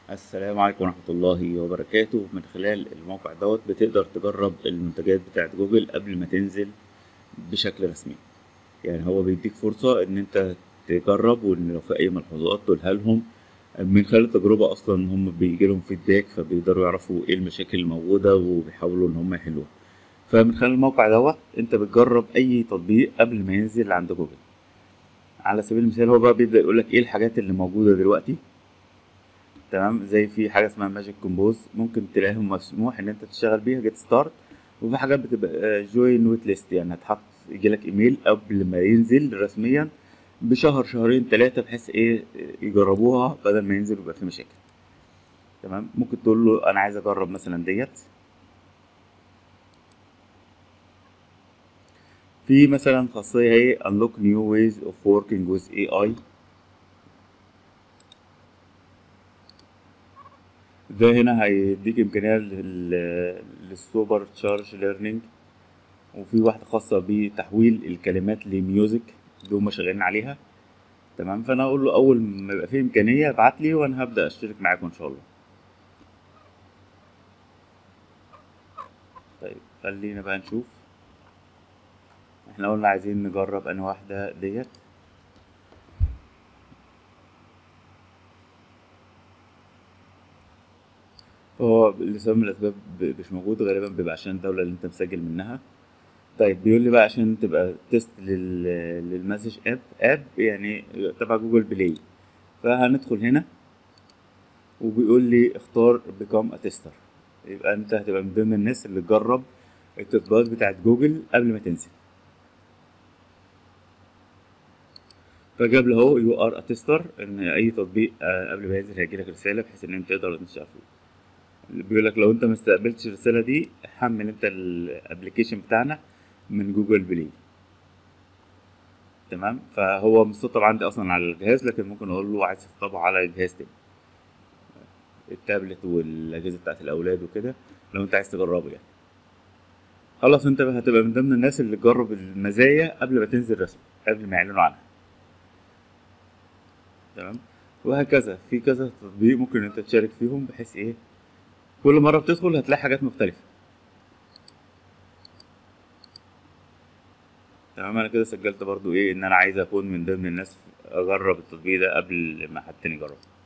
السلام عليكم ورحمة الله وبركاته من خلال الموقع دوت بتقدر تجرب المنتجات بتاعت جوجل قبل ما تنزل بشكل رسمي يعني هو بيديك فرصة ان انت تجرب وان لو في اي ملحوظات تقولها لهم من خلال التجربة اصلا هم بيجيلهم فيدباك فبيقدروا يعرفوا ايه المشاكل الموجودة وبيحاولوا ان هم يحلوها فمن خلال الموقع دوت انت بتجرب اي تطبيق قبل ما ينزل عند جوجل على سبيل المثال هو بقى بيبدأ يقولك ايه الحاجات اللي موجودة دلوقتي تمام زي في حاجه اسمها ماجيك كومبوز ممكن تلاقيهم مسموح ان انت تشتغل بيها جيت ستارت وفي حاجات بتبقى جوين ويت ليست يعني هتحط يجيلك ايميل قبل ما ينزل رسميا بشهر شهرين ثلاثه بحيث ايه يجربوها بدل ما ينزل ويبقى في مشاكل تمام ممكن تقول له انا عايز اجرب مثلا ديت في مثلا خاصيه هي unlock new ways of working with AI ده هنا هيديك امكانيه لل- للسوبر تشارج ليرنينج وفي واحده خاصه بتحويل الكلمات لميوزك دي هما شغالين عليها تمام فانا اقول له اول ما يبقى في امكانيه ابعت لي وانا هبدا اشترك معاكم ان شاء الله طيب خلينا بقى نشوف احنا قلنا عايزين نجرب انهي واحده ديت هو لسبب من الاسباب ب- مش موجود غالبا بيبقى عشان الدوله اللي انت مسجل منها طيب بيقول لي بقى عشان تبقى تيست لل للمسج اب اب يعني تبع جوجل بلاي فهندخل هنا وبيقول لي اختار بيكام اتستر يبقى انت هتبقى من ضمن الناس اللي تجرب التطبيقات بتاعت جوجل قبل ما تنزل فجاب لي اهو يو ار اتستر ان اي تطبيق آه، قبل ما ينزل هيجيلك رساله بحيث ان انت تقدر تشتغل فيه بيقول لك لو انت ما استقبلتش الرساله دي حمل انت الابلكيشن بتاعنا من جوجل بلاي تمام فهو مستطب عندي اصلا على الجهاز لكن ممكن اقول له عايز تطبعه على جهاز تاني التابلت والاجهزه بتاعت الاولاد وكده لو انت عايز تجربه يعني خلاص انت بقى هتبقى من ضمن الناس اللي تجرب المزايا قبل ما تنزل رسمي قبل ما يعلنوا عنها تمام وهكذا في كذا تطبيق ممكن انت تشارك فيهم بحيث ايه كل مره بتدخل هتلاقي حاجات مختلفه تمام انا كده سجلت برضو ايه ان انا عايز اكون من ضمن الناس اجرب التطبيق ده قبل ما حد تاني يجربه